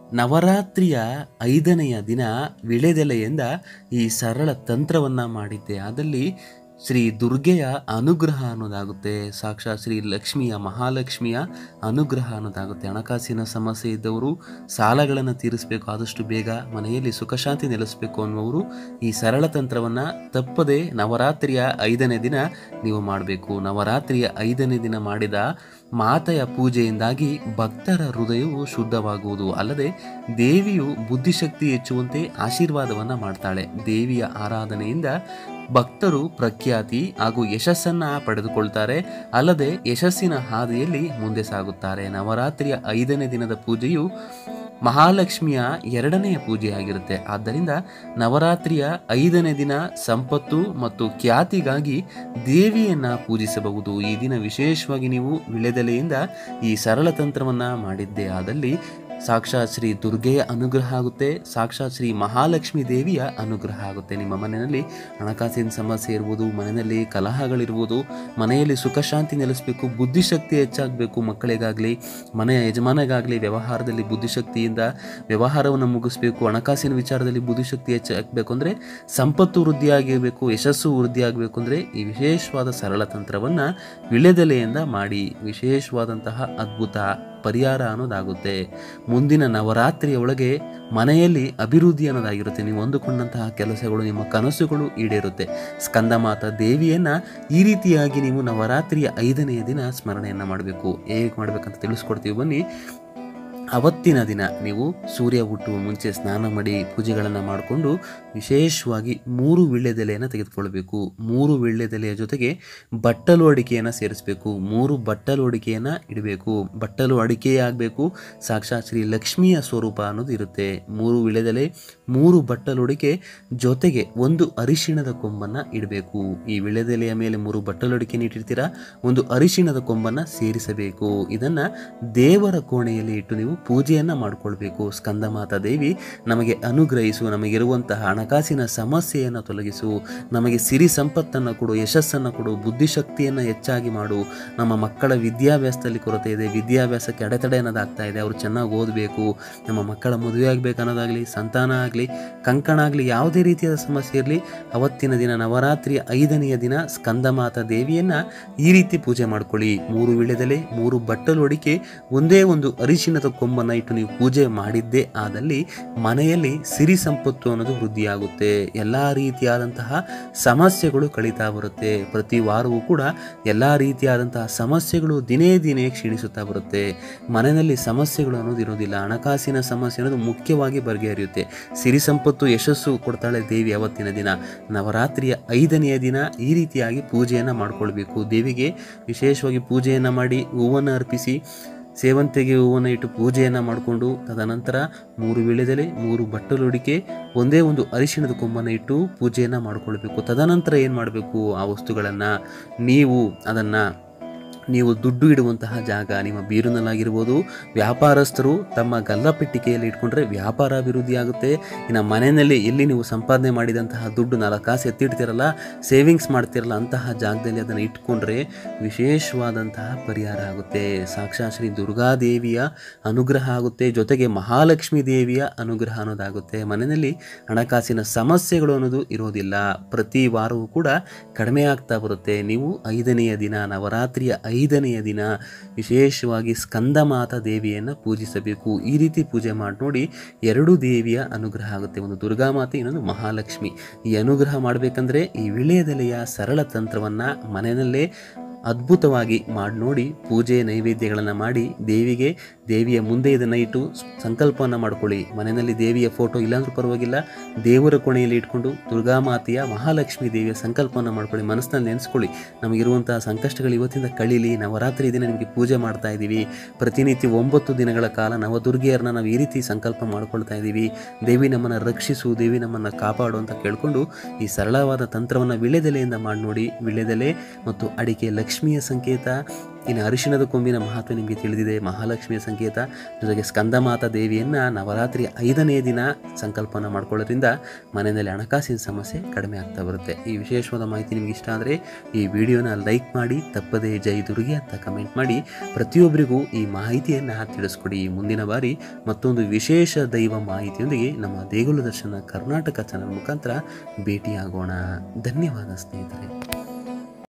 ನವರಾತ್ರಿಯ ಐದನೆಯ ದಿನ ವಿಳೆದೆಲೆಯಿಂದ ಈ ಸರಳ ತಂತ್ರವನ್ನು ಮಾಡಿದ್ದೆ ಅದಲ್ಲಿ ಶ್ರೀ ದುರ್ಗೆಯ ಅನುಗ್ರಹ ಅನ್ನೋದಾಗುತ್ತೆ ಸಾಕ್ಷಾತ್ ಶ್ರೀ ಲಕ್ಷ್ಮಿಯ ಮಹಾಲಕ್ಷ್ಮಿಯ ಅನುಗ್ರಹ ಅನ್ನೋದಾಗುತ್ತೆ ಹಣಕಾಸಿನ ಸಮಸ್ಯೆ ಇದ್ದವರು ಸಾಲಗಳನ್ನು ತೀರಿಸಬೇಕು ಆದಷ್ಟು ಬೇಗ ಮನೆಯಲ್ಲಿ ಸುಖಶಾಂತಿ ನೆಲೆಸಬೇಕು ಅನ್ನುವರು ಈ ಸರಳ ತಂತ್ರವನ್ನು ತಪ್ಪದೆ ನವರಾತ್ರಿಯ ಐದನೇ ದಿನ ನೀವು ಮಾಡಬೇಕು ನವರಾತ್ರಿಯ ಐದನೇ ದಿನ ಮಾಡಿದ ಮಾತೆಯ ಪೂಜೆಯಿಂದಾಗಿ ಭಕ್ತರ ಹೃದಯವು ಶುದ್ಧವಾಗುವುದು ಅಲ್ಲದೆ ದೇವಿಯು ಬುದ್ಧಿಶಕ್ತಿ ಹೆಚ್ಚುವಂತೆ ಆಶೀರ್ವಾದವನ್ನು ಮಾಡ್ತಾಳೆ ದೇವಿಯ ಆರಾಧನೆಯಿಂದ ಭಕ್ತರು ಪ್ರಖ್ಯಾತಿ ಹಾಗೂ ಯಶಸ್ಸನ್ನ ಪಡೆದುಕೊಳ್ತಾರೆ ಅಲ್ಲದೆ ಯಶಸ್ಸಿನ ಹಾದಿಯಲ್ಲಿ ಮುಂದೆ ಸಾಗುತ್ತಾರೆ ನವರಾತ್ರಿಯ ಐದನೇ ದಿನದ ಪೂಜೆಯು ಮಹಾಲಕ್ಷ್ಮಿಯ ಎರಡನೆಯ ಪೂಜೆಯಾಗಿರುತ್ತೆ ಆದ್ದರಿಂದ ನವರಾತ್ರಿಯ ಐದನೇ ದಿನ ಸಂಪತ್ತು ಮತ್ತು ಖ್ಯಾತಿಗಾಗಿ ದೇವಿಯನ್ನ ಪೂಜಿಸಬಹುದು ಈ ದಿನ ವಿಶೇಷವಾಗಿ ನೀವು ವಿಳೆದೆಲೆಯಿಂದ ಈ ಸರಳ ತಂತ್ರವನ್ನ ಮಾಡಿದ್ದೇ ಆದಲ್ಲಿ ಸಾಕ್ಷಾತ್ ಶ್ರೀ ದುರ್ಗೆಯ ಅನುಗ್ರಹ ಆಗುತ್ತೆ ಸಾಕ್ಷಾತ್ ಶ್ರೀ ಮಹಾಲಕ್ಷ್ಮಿ ದೇವಿಯ ಅನುಗ್ರಹ ಆಗುತ್ತೆ ನಿಮ್ಮ ಮನೆಯಲ್ಲಿ ಹಣಕಾಸಿನ ಸಮಸ್ಯೆ ಇರ್ಬೋದು ಮನೆಯಲ್ಲಿ ಕಲಹಗಳಿರ್ಬೋದು ಮನೆಯಲ್ಲಿ ಸುಖ ಶಾಂತಿ ನೆಲೆಸಬೇಕು ಬುದ್ಧಿಶಕ್ತಿ ಹೆಚ್ಚಾಗಬೇಕು ಮಕ್ಕಳಿಗಾಗಲಿ ಮನೆಯ ಯಜಮಾನಿಗಾಗಲಿ ವ್ಯವಹಾರದಲ್ಲಿ ಬುದ್ಧಿಶಕ್ತಿಯಿಂದ ವ್ಯವಹಾರವನ್ನು ಮುಗಿಸ್ಬೇಕು ಹಣಕಾಸಿನ ವಿಚಾರದಲ್ಲಿ ಬುದ್ಧಿಶಕ್ತಿ ಹೆಚ್ಚಾಗಬೇಕು ಅಂದರೆ ಸಂಪತ್ತು ವೃದ್ಧಿಯಾಗಿರಬೇಕು ಯಶಸ್ಸು ವೃದ್ಧಿಯಾಗಬೇಕು ಅಂದರೆ ಈ ವಿಶೇಷವಾದ ಸರಳ ತಂತ್ರವನ್ನು ವಿಳೆದೆಲೆಯಿಂದ ಮಾಡಿ ವಿಶೇಷವಾದಂತಹ ಅದ್ಭುತ ಪರಿಹಾರ ಅನ್ನೋದಾಗುತ್ತೆ ಮುಂದಿನ ನವರಾತ್ರಿಯ ಒಳಗೆ ಮನೆಯಲ್ಲಿ ಅಭಿವೃದ್ಧಿ ಅನ್ನೋದಾಗಿರುತ್ತೆ ನೀವು ಅಂದುಕೊಂಡಂತಹ ಕೆಲಸಗಳು ನಿಮ್ಮ ಕನಸುಗಳು ಈಡೇರುತ್ತೆ ಸ್ಕಂದಮಾತ ದೇವಿಯನ್ನ ಈ ರೀತಿಯಾಗಿ ನೀವು ನವರಾತ್ರಿಯ ಐದನೆಯ ದಿನ ಸ್ಮರಣೆಯನ್ನು ಮಾಡಬೇಕು ಹೇಗೆ ಮಾಡಬೇಕಂತ ತಿಳಿಸ್ಕೊಡ್ತೀವಿ ಬನ್ನಿ ಅವತ್ತಿನ ದಿನ ನೀವು ಸೂರ್ಯ ಹುಟ್ಟುವ ಮುಂಚೆ ಸ್ನಾನ ಮಾಡಿ ಪೂಜೆಗಳನ್ನು ಮಾಡಿಕೊಂಡು ವಿಶೇಷವಾಗಿ ಮೂರು ವೀಳ್ಯದೆಲೆಯನ್ನು ತೆಗೆದುಕೊಳ್ಬೇಕು ಮೂರು ವೀಳ್ಯದೆಲೆಯ ಜೊತೆಗೆ ಬಟ್ಟಲು ಅಡಿಕೆಯನ್ನು ಸೇರಿಸಬೇಕು ಮೂರು ಬಟ್ಟಲು ಅಡಿಕೆಯನ್ನು ಇಡಬೇಕು ಬಟ್ಟಲು ಅಡಿಕೆಯೇ ಆಗಬೇಕು ಸಾಕ್ಷಾತ್ ಶ್ರೀ ಲಕ್ಷ್ಮಿಯ ಸ್ವರೂಪ ಅನ್ನೋದು ಇರುತ್ತೆ ಮೂರು ವೀಳ್ಯದೆಲೆ ಮೂರು ಬಟ್ಟಲು ಅಡಿಕೆ ಜೊತೆಗೆ ಒಂದು ಅರಿಶಿಣದ ಕೊಂಬನ್ನು ಇಡಬೇಕು ಈ ವೀಳ್ಯದೆಲೆಯ ಮೇಲೆ ಮೂರು ಬಟ್ಟಲು ಅಡಿಕೆನ ಇಟ್ಟಿರ್ತೀರಾ ಒಂದು ಅರಿಶಿಣದ ಕೊಂಬನ್ನು ಸೇರಿಸಬೇಕು ಇದನ್ನು ದೇವರ ಕೋಣೆಯಲ್ಲಿ ಇಟ್ಟು ನೀವು ಪೂಜೆಯನ್ನು ಮಾಡಿಕೊಳ್ಬೇಕು ಸ್ಕಂದಮಾತಾ ದೇವಿ ನಮಗೆ ಅನುಗ್ರಹಿಸು ನಮಗಿರುವಂತಹ ಹಣಕಾಸಿನ ಸಮಸ್ಯೆಯನ್ನು ತೊಲಗಿಸು ನಮಗೆ ಸಿರಿ ಸಂಪತ್ತನ್ನು ಕೊಡು ಯಶಸ್ಸನ್ನು ಕೊಡು ಬುದ್ಧಿಶಕ್ತಿಯನ್ನು ಹೆಚ್ಚಾಗಿ ಮಾಡು ನಮ್ಮ ಮಕ್ಕಳ ವಿದ್ಯಾಭ್ಯಾಸದಲ್ಲಿ ಕೊರತೆ ಇದೆ ವಿದ್ಯಾಭ್ಯಾಸಕ್ಕೆ ಅಡೆತಡೆ ಅನ್ನೋದಾಗ್ತಾ ಇದೆ ಅವರು ಚೆನ್ನಾಗಿ ಓದಬೇಕು ನಮ್ಮ ಮಕ್ಕಳ ಮದುವೆ ಆಗಬೇಕು ಅನ್ನೋದಾಗಲಿ ಸಂತಾನ ಆಗಲಿ ಕಂಕಣ ಆಗಲಿ ಯಾವುದೇ ರೀತಿಯಾದ ಸಮಸ್ಯೆ ಇರಲಿ ಅವತ್ತಿನ ದಿನ ನವರಾತ್ರಿಯ ಐದನೆಯ ದಿನ ಸ್ಕಂದಮಾತಾ ದೇವಿಯನ್ನು ಈ ರೀತಿ ಪೂಜೆ ಮಾಡ್ಕೊಳ್ಳಿ ಮೂರು ವಿಳೆದೆಲೆ ಮೂರು ಬಟ್ಟಲು ಅಡಿಕೆ ಒಂದೇ ಒಂದು ಅರಿಶಿಣದ ಕೊಂಬನ್ನು ಇಟ್ಟು ನೀವು ಪೂಜೆ ಮಾಡಿದ್ದೇ ಆದಲ್ಲಿ ಮನೆಯಲ್ಲಿ ಸಿರಿ ಸಂಪತ್ತು ಅನ್ನೋದು ವೃದ್ಧಿಯಾಗುತ್ತೆ ಎಲ್ಲ ರೀತಿಯಾದಂತಹ ಸಮಸ್ಯೆಗಳು ಕಳೀತಾ ಬರುತ್ತೆ ಪ್ರತಿ ವಾರವೂ ಕೂಡ ಎಲ್ಲ ರೀತಿಯಾದಂತಹ ಸಮಸ್ಯೆಗಳು ದಿನೇ ದಿನೇ ಕ್ಷೀಣಿಸುತ್ತಾ ಬರುತ್ತೆ ಮನೆಯಲ್ಲಿ ಸಮಸ್ಯೆಗಳು ಅನ್ನೋದು ಇರೋದಿಲ್ಲ ಹಣಕಾಸಿನ ಸಮಸ್ಯೆ ಅನ್ನೋದು ಮುಖ್ಯವಾಗಿ ಬಗೆಹರಿಯುತ್ತೆ ಸಿರಿ ಸಂಪತ್ತು ಯಶಸ್ಸು ಕೊಡ್ತಾಳೆ ದೇವಿ ಅವತ್ತಿನ ದಿನ ನವರಾತ್ರಿಯ ಐದನೆಯ ದಿನ ಈ ರೀತಿಯಾಗಿ ಪೂಜೆಯನ್ನು ಮಾಡ್ಕೊಳ್ಬೇಕು ದೇವಿಗೆ ವಿಶೇಷವಾಗಿ ಪೂಜೆಯನ್ನು ಮಾಡಿ ಹೂವನ್ನು ಅರ್ಪಿಸಿ ಸೇವಂತಿಗೆ ಹೂವನ್ನು ಇಟ್ಟು ಪೂಜೆಯನ್ನು ಮಾಡಿಕೊಂಡು ತದನಂತರ ಮೂರು ವೀಳ್ಯದೆಲೆ ಮೂರು ಬಟ್ಟಲುಡಿಕೆ ಒಂದೇ ಒಂದು ಅರಿಶಿಣದ ಕೊಂಬನ್ನು ಇಟ್ಟು ಪೂಜೆಯನ್ನು ಮಾಡಿಕೊಳ್ಬೇಕು ತದನಂತರ ಏನು ಮಾಡಬೇಕು ಆ ವಸ್ತುಗಳನ್ನು ನೀವು ಅದನ್ನು ನೀವು ದುಡ್ಡು ಇಡುವಂತಹ ಜಾಗ ನಿಮ್ಮ ಬೀರುನಲ್ಲಾಗಿರ್ಬೋದು ವ್ಯಾಪಾರಸ್ಥರು ತಮ್ಮ ಗಲ್ಲಪೆಟ್ಟಿಗೆಯಲ್ಲಿ ಇಟ್ಕೊಂಡ್ರೆ ವ್ಯಾಪಾರ ಅಭಿವೃದ್ಧಿ ಆಗುತ್ತೆ ಇನ್ನು ಮನೆಯಲ್ಲಿ ಎಲ್ಲಿ ನೀವು ಸಂಪಾದನೆ ಮಾಡಿದಂತಹ ದುಡ್ಡು ನಾಲ್ಕು ಕಾಸು ಎತ್ತಿಡ್ತಿರಲ್ಲ ಸೇವಿಂಗ್ಸ್ ಮಾಡ್ತಿರಲ್ಲ ಅಂತಹ ಜಾಗದಲ್ಲಿ ಅದನ್ನು ಇಟ್ಕೊಂಡ್ರೆ ವಿಶೇಷವಾದಂತಹ ಪರಿಹಾರ ಆಗುತ್ತೆ ಸಾಕ್ಷಾತ್ ಶ್ರೀ ದುರ್ಗಾದೇವಿಯ ಅನುಗ್ರಹ ಆಗುತ್ತೆ ಜೊತೆಗೆ ಮಹಾಲಕ್ಷ್ಮಿ ದೇವಿಯ ಅನುಗ್ರಹ ಅನ್ನೋದಾಗುತ್ತೆ ಮನೆಯಲ್ಲಿ ಹಣಕಾಸಿನ ಸಮಸ್ಯೆಗಳು ಅನ್ನೋದು ಇರೋದಿಲ್ಲ ಪ್ರತಿ ವಾರವೂ ಕೂಡ ಕಡಿಮೆ ಆಗ್ತಾ ಬರುತ್ತೆ ನೀವು ಐದನೆಯ ದಿನ ನವರಾತ್ರಿಯ ಐದನೆಯ ದಿನ ವಿಶೇಷವಾಗಿ ಸ್ಕಂದಮಾತಾ ದೇವಿಯನ್ನು ಪೂಜಿಸಬೇಕು ಈ ರೀತಿ ಪೂಜೆ ಮಾಡಿ ನೋಡಿ ಎರಡು ದೇವಿಯ ಅನುಗ್ರಹ ಆಗುತ್ತೆ ಒಂದು ದುರ್ಗಾಮಾತೆ ಇನ್ನೊಂದು ಮಹಾಲಕ್ಷ್ಮಿ ಈ ಅನುಗ್ರಹ ಮಾಡಬೇಕಂದ್ರೆ ಈ ವಿಳೆಯದೆಲೆಯ ಸರಳ ತಂತ್ರವನ್ನು ಮನೆಯಲ್ಲೇ ಅದ್ಭುತವಾಗಿ ಮಾಡಿ ನೋಡಿ ಪೂಜೆ ನೈವೇದ್ಯಗಳನ್ನು ಮಾಡಿ ದೇವಿಗೆ ದೇವಿಯ ಮುಂದೆ ಇದನ್ನು ಇಟ್ಟು ಸಂಕಲ್ಪವನ್ನು ಮಾಡ್ಕೊಳ್ಳಿ ಮನೆಯಲ್ಲಿ ದೇವಿಯ ಫೋಟೋ ಇಲ್ಲಾಂದ್ರೂ ಪರವಾಗಿಲ್ಲ ದೇವರ ಕೋಣೆಯಲ್ಲಿ ಇಟ್ಕೊಂಡು ದುರ್ಗಾಮಾತೆಯ ಮಹಾಲಕ್ಷ್ಮಿ ದೇವಿಯ ಸಂಕಲ್ಪವನ್ನು ಮಾಡ್ಕೊಳ್ಳಿ ಮನಸ್ಸಿನಲ್ಲಿ ನೆನೆಸ್ಕೊಳ್ಳಿ ನಮಗಿರುವಂತಹ ಸಂಕಷ್ಟಗಳು ಇವತ್ತಿಂದ ಕಳೀಲಿ ನವರಾತ್ರಿ ದಿನ ನಿಮಗೆ ಪೂಜೆ ಮಾಡ್ತಾ ಇದ್ದೀವಿ ಪ್ರತಿನಿತ್ಯ ಒಂಬತ್ತು ದಿನಗಳ ಕಾಲ ನವದುರ್ಗಿಯರನ್ನ ನಾವು ಈ ರೀತಿ ಸಂಕಲ್ಪ ಮಾಡ್ಕೊಳ್ತಾ ಇದ್ದೀವಿ ದೇವಿ ನಮ್ಮನ್ನು ರಕ್ಷಿಸು ದೇವಿ ನಮ್ಮನ್ನು ಕಾಪಾಡು ಅಂತ ಕೇಳಿಕೊಂಡು ಈ ಸರಳವಾದ ತಂತ್ರವನ್ನು ವಿಳೆದೆಲೆಯಿಂದ ಮಾಡಿ ನೋಡಿ ವಿಳೆದೆಲೆ ಮತ್ತು ಅಡಿಕೆ ಲಕ್ಷ್ಮಿಯ ಸಂಕೇತ ಇನ್ನು ಅರಿಶಿಣದ ಕೊಂಬಿನ ಮಹತ್ವ ನಿಮಗೆ ತಿಳಿದಿದೆ ಮಹಾಲಕ್ಷ್ಮಿಯ ಸಂಕೇತ ಜೊತೆಗೆ ಸ್ಕಂದಮಾತಾ ದೇವಿಯನ್ನು ನವರಾತ್ರಿ ಐದನೇ ದಿನ ಸಂಕಲ್ಪನ ಮಾಡ್ಕೊಳ್ಳೋದ್ರಿಂದ ಮನೆಯಲ್ಲಿ ಹಣಕಾಸಿನ ಸಮಸ್ಯೆ ಕಡಿಮೆ ಆಗ್ತಾ ಬರುತ್ತೆ ಈ ವಿಶೇಷವಾದ ಮಾಹಿತಿ ನಿಮಗೆ ಇಷ್ಟ ಆದರೆ ಈ ವಿಡಿಯೋನ ಲೈಕ್ ಮಾಡಿ ತಪ್ಪದೇ ಜೈ ದುರ್ಗೆ ಅಂತ ಕಮೆಂಟ್ ಮಾಡಿ ಪ್ರತಿಯೊಬ್ಬರಿಗೂ ಈ ಮಾಹಿತಿಯನ್ನು ತಿಳಿಸ್ಕೊಡಿ ಮುಂದಿನ ಬಾರಿ ಮತ್ತೊಂದು ವಿಶೇಷ ದೈವ ಮಾಹಿತಿಯೊಂದಿಗೆ ನಮ್ಮ ದೇಗುಲ ದರ್ಶನ ಕರ್ನಾಟಕ ಚಾನಲ್ ಮುಖಾಂತರ ಭೇಟಿಯಾಗೋಣ ಧನ್ಯವಾದ ಸ್ನೇಹಿತರೆ